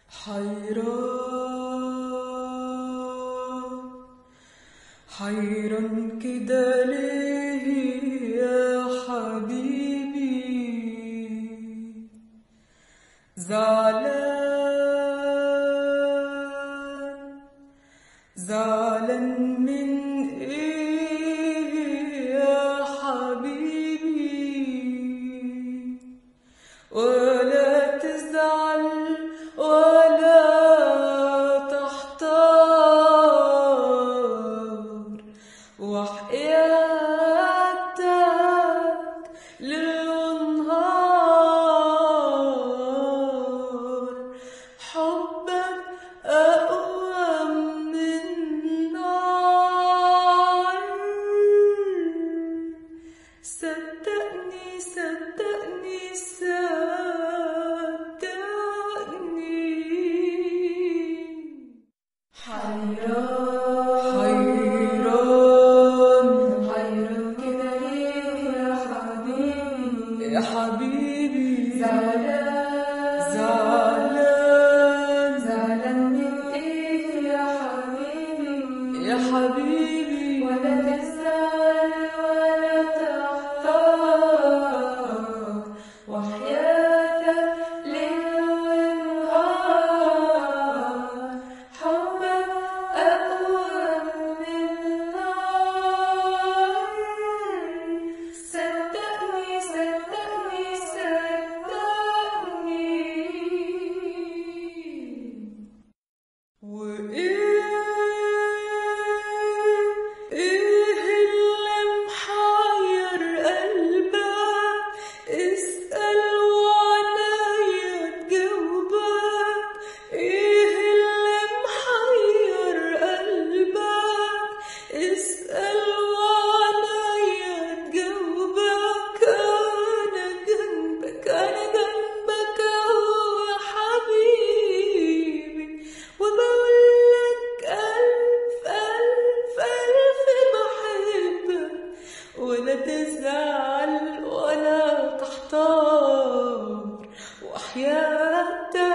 حيران حيران كده ليه يا حبيبي زعلان زعلان من ايه يا حبيبي ولا تزعل ولا تحتار وحياتك للنهار حبك أقوى من النار صدقني صدقني صدقني حيران حيران حيران كده ليه يا حبيبي يا حبيبي زعلان زعلان زعلان من ايه يا حبيبي يا حبيبي ولا تزعل ولا تحتار وحياتك ليل ونهار حبك أقوى من النار صدقني صدقني صدقني وإيه إيه اللي محير قلبك اسأل وعنايا تجاوبك إيه اللي محير قلبك اسأل وعنايا تجاوبك أنا جنبك أنا جنبك أهو يا حبيبي وبقولك ألف ألف ألف بحبك ولا تزعل ولا تحتار وحياتك